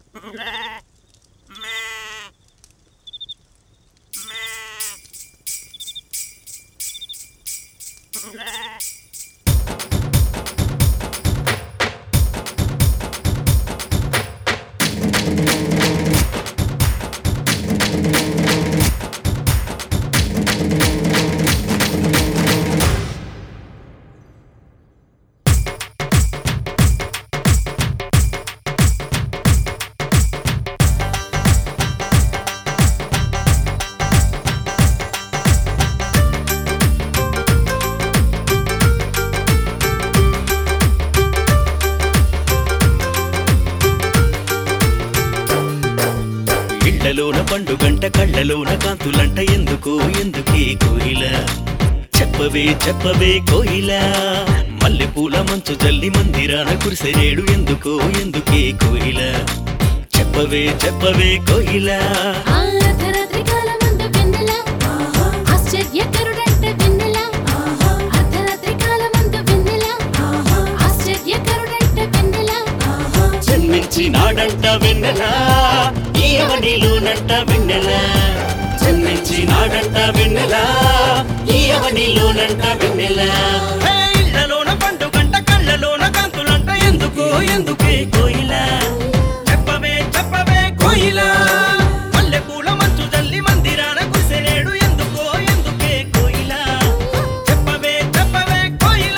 ఇళ్లలోన పండుగంట కళ్ళలోన కాంతులంట ఎందుకు ఎందుకే కోయిల చెప్పవే చెప్పవే కోయిల మల్లెపూల మంచు జల్లి మందిరాన కురిసెరేడు ఎందుకో ఎందుకే కోయిల చెప్పవే చెప్పవే కోయిల ఆ అర్ధరాత్రి కాలమందు వెన్నెల ఆశ్చర్యకరుడంట వెన్నెల అర్ధరాత్రి కాలమందు వెన్నెల ఆశ్చర్యకరుడంట వెన్నెల జన్మించి నాడంట వెన్నెల ఈయవనిలోనంట వెన్నెల జన్మించి నాడంట వెన్నెల ఈయవనిలోనంట వెన్నెల హే, ఇళ్ళలోన పండుగంట కళ్ళలోన కాంతులంట ఎందుకో ఎందుకే కోయిల చెప్పవే చెప్పవే కోయిల మల్లెపూల మంచు జల్లి మందిరాన కురిసెలేడు ఎందుకో ఎందుకే కోయిల చెప్పవే చెప్పవే కోయిల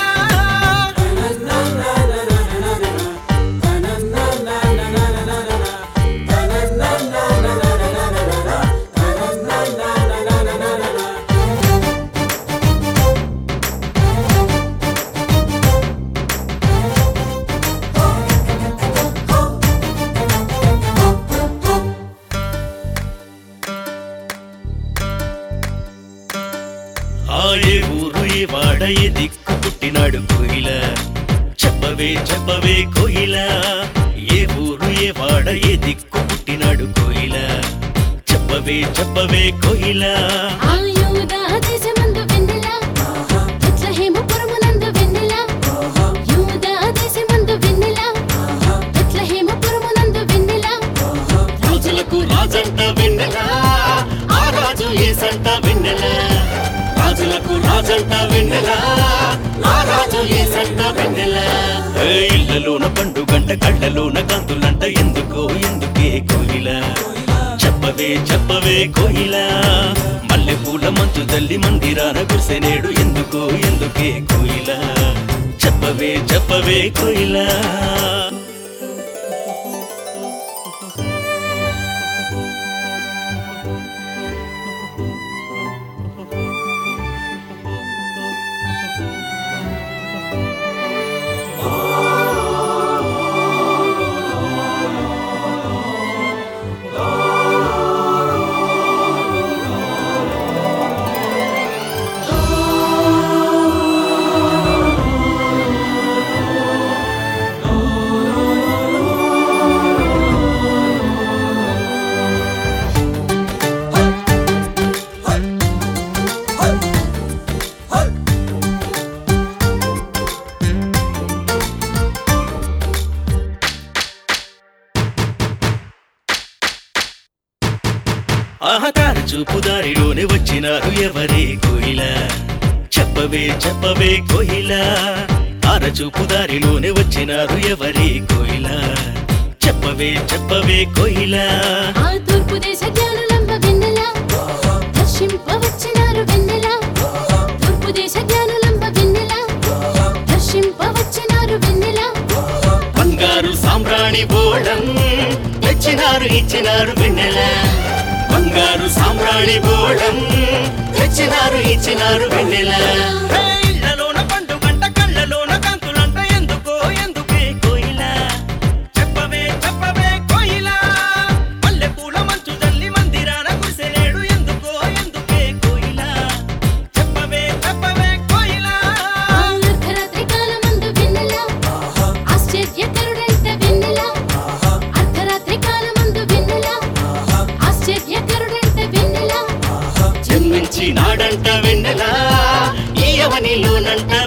ఆ ఏ ఊరు ఏ వాడ ఏ దిక్కు పుట్టినాడు కోయిల చెప్పవే చెప్పవే కోయిల ఏ ఊరు ఏ వాడ ఏ దిక్కు పుట్టినాడు కోయిల చెప్పవే చెప్పవే కోయిల ఆ యూదా దేశమందు వెన్నెల బెత్లెహేముపురమునందు వెన్నెల యూదా దేశమందు వెన్నెల బెత్లెహేముపురమునందు వెన్నెల రాజులకు రాజంట వెన్నెల ఆ రాజు ఏసంట వెన్నెల రాజులకు రాజంట వెన్నెల ఆ రాజు ఏసంట వెన్నెల ఏ ఇళ్ళలోన పండుగంట కళ్ళలోన కాంతులంట ఎందుకో ఎందుకే కోయిల చెప్పవే చెప్పవే కోయిల మల్లె పూల మంచు తల్లి మందిరాన కురిసెనేడు ఎందుకో ఎందుకే కోయిల చెప్పవే చెప్పవే కోయిల ఆహతార చూపు దారిలోనే వచ్చినారు ఎవరే కోయిల చెప్పవే చెప్పవే కోయిల ఆర చూపు దారిలోనే వచ్చినారు ఎవరే కోయిల చెప్పవే చెప్పవే కోయిల ఆ తూర్పు దేశ జ్ఞానులంబ వెన్నెల దర్శింపవచ్చినారు వెన్నెల తూర్పు దేశ జ్ఞానులంబ వెన్నెల దర్శింపవచ్చినారు వెన్నెల బంగారు సామ్రాణి బోళం తెచ్చినారు ఇచ్చినారు వెన్నెల బంగారు సామ్రాణి బోళం తెచ్చినారు ఇచ్చినారు వెన్నెల ఇళ్ళలోన పండుగంట కళ్ళలోన కాంతులంట ఎందుకో ఎందుకే కోయిల చెప్పవే చెప్పవే కోయిల మల్లె పూల మంచు జల్లి మందిరాన కురిసెలేడు ఎందుకో ఎందుకే కోయిల చెప్పవే చెప్పవే కోయిల ఆ అర్ధరాత్రి కాలమందు వెన్నెల ఆశ్చర్యకరుడంట వెన్నెల అర్ధరాత్రి కాలమందు వెన్నెల ఆశ్చర్యకరుడంట వెన్నెల జన్మించి నాడంట వెన్నెల ఈయవనిలోనంట